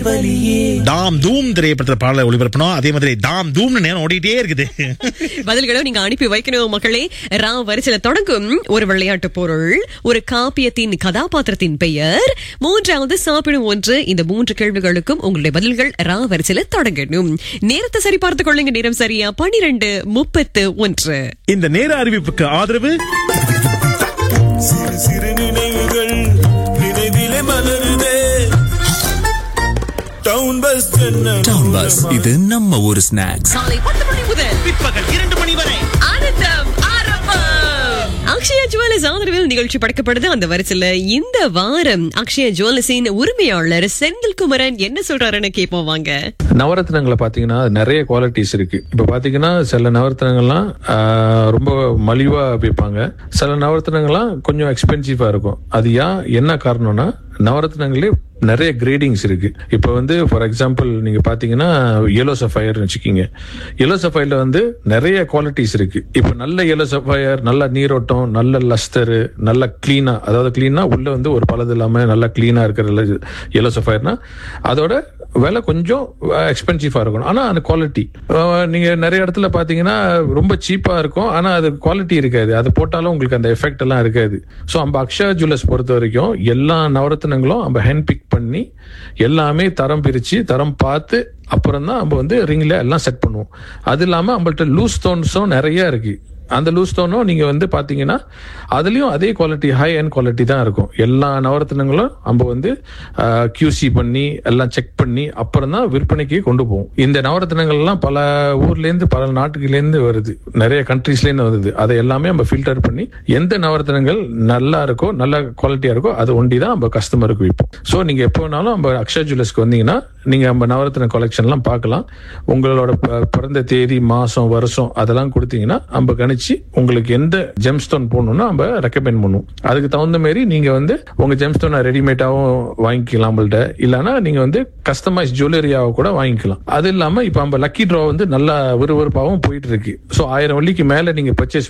தாம் தூம் திரைப்படத்துல பாடலை ஒளிபரப்பணும் அதே மாதிரி தாம் தூம்னு நேரம் ஓடிட்டே இருக்குது பதில்களை நீங்க அனுப்பி வைக்கணும் மக்களே ரா வரிசையில தொடங்கும் ஒரு விளையாட்டு பொருள் ஒரு காப்பியத்தின் கதாபாத்திரத்தின் பெயர் மூன்றாவது சாப்பிடும் ஒன்று இந்த மூன்று கேள்விகளுக்கும் உங்களுடைய பதில்கள் ரா வரிசையில தொடங்கணும் நேரத்தை சரி பார்த்துக் கொள்ளுங்க நேரம் சரியா பனிரெண்டு முப்பத்து ஒன்று இந்த நேர அறிவிப்புக்கு ஆதரவு சிறு சிறு நினைவுகள் நினைவிலே மலருதே town bus Chennai town bus இது நம்ம ஊர் ஸ்நாக்ஸ் காலை பத்து மணி முதல் பிற்பகல் இரண்டு மணி வரை ஆனந்தம் ஆரம்பம் அக்ஷயா ஜுவல்லர்ஸ் ஆதரவில் நிகழ்ச்சி படைக்கப்படுது அந்த வரிசையில இந்த வாரம் அக்ஷயா ஜுவல்லர்ஸின் உரிமையாளர் செந்தில்குமரன் என்ன சொல்றாருன்னு கேட்போம் வாங்க நவரத்னங்களை பாத்தீங்கன்னா நிறைய குவாலிட்டிஸ் இருக்கு இப்ப பாத்தீங்கன்னா சில நவரத்னங்கள்லாம் ஆஹ், ரொம்ப மலிவா விற்பாங்க சில நவரத்னங்கள்லாம் கொஞ்சம் எக்ஸ்பென்சிவா இருக்கும் அது ஏன் என்ன காரணம்னா நவரத்னங்களே நிறைய கிரேடிங்ஸ் இருக்கு இப்போ வந்து ஃபார் எக்ஸாம்பிள் நீங்க பாத்தீங்கன்னா எல்லோ சஃபயர் வச்சுக்கிங்க எல்லோ சஃபயர்ல வந்து நிறைய குவாலிட்டிஸ் இருக்கு இப்போ நல்ல எல்லோ சஃபயர் நல்ல நீரோட்டம் நல்ல லஸ்டர் நல்ல கிளீனா அதாவது கிளீனா உள்ள வந்து ஒரு பலது இல்லாம நல்லா கிளீனா இருக்கிற எல்லோ சஃபயர்னா அதோட விலை கொஞ்சம் எக்ஸ்பென்சிவா இருக்கணும் ஆனா அந்த குவாலிட்டி நீங்க நிறைய இடத்துல பாத்தீங்கன்னா ரொம்ப சீப்பா இருக்கும் ஆனா அது குவாலிட்டி இருக்காது அது போட்டாலும் உங்களுக்கு அந்த எஃபெக்ட் எல்லாம் இருக்காது ஸோ நம்ம அக்ஷயா ஜுவல்லர்ஸ் பொறுத்த வரைக்கும் எல்லா நவரத்னங்களும் நம்ம ஹேண்ட் பிக் பண்ணி எல்லாமே தரம் பிரிச்சு தரம் பார்த்து அப்புறம் தான் நம்ம வந்து ரிங்ல எல்லாம் செட் பண்ணுவோம் அது இல்லாம நம்மள்ட்ட லூஸ் ஸ்டோன்ஸும் நிறைய இருக்கு அந்த லூஸ் ஸ்டோனும் நீங்க வந்து பாத்தீங்கன்னா அதுலயும் அதே குவாலிட்டி ஹை அண்ட் குவாலிட்டி தான் இருக்கும் எல்லா நவரத்னங்களும் நம்ம வந்து கியூசி பண்ணி எல்லாம் செக் பண்ணி அப்புறம் தான் விற்பனைக்கு கொண்டு போவோம் இந்த நவரத்னங்கள் எல்லாம் பல ஊர்ல இருந்து பல நாட்டுல இருந்து வருது நிறைய கண்ட்ரீஸ்ல இருந்து வருது அதை எல்லாமே நம்ம ஃபில்டர் பண்ணி எந்த நவரத்னங்கள் நல்லா இருக்கோ நல்ல குவாலிட்டியா இருக்கோ அது ஒண்டி தான் நம்ம கஸ்டமருக்கு விற்போம் ஸோ நீங்க எப்போ வேணாலும் நம்ம அக்ஷயா ஜுவல்லர்ஸ்க்கு வந்தீங்கன்னா நீங்க நம்ம நவரத்ன கலெக்ஷன்லாம் பார்க்கலாம் உங்களோட ப- பிறந்த தேதி மாசம் வருஷம் அதெல்லாம் கொடுத்தீங்கன்னா நம்ம கணிச்சு உங்களுக்கு எந்த ஜெம்ஸ்டோன் போடணும்னா நம்ம ரெக்கமெண்ட் பண்ணுவோம் அதுக்கு தகுந்த மாதிரி நீங்க வந்து உங்க ஜெம்ஸ்டோனை ரெடிமேடாவும் வாங்கிக்கலாம் நம்மள்ட்ட இல்லைன்னா நீங்க வந்து கஸ்டமைஸ் ஜுவல்லரியாவை கூட வாங்கிக்கலாம் அது இல்லாம இப்ப நம்ம லக்கி ட்ரா வந்து நல்லா விறுவிறுப்பாகவும் போயிட்டு இருக்கு ஸோ ஆயிரம் வள்ளிக்கு மேல நீங்க பர்ச்சேஸ்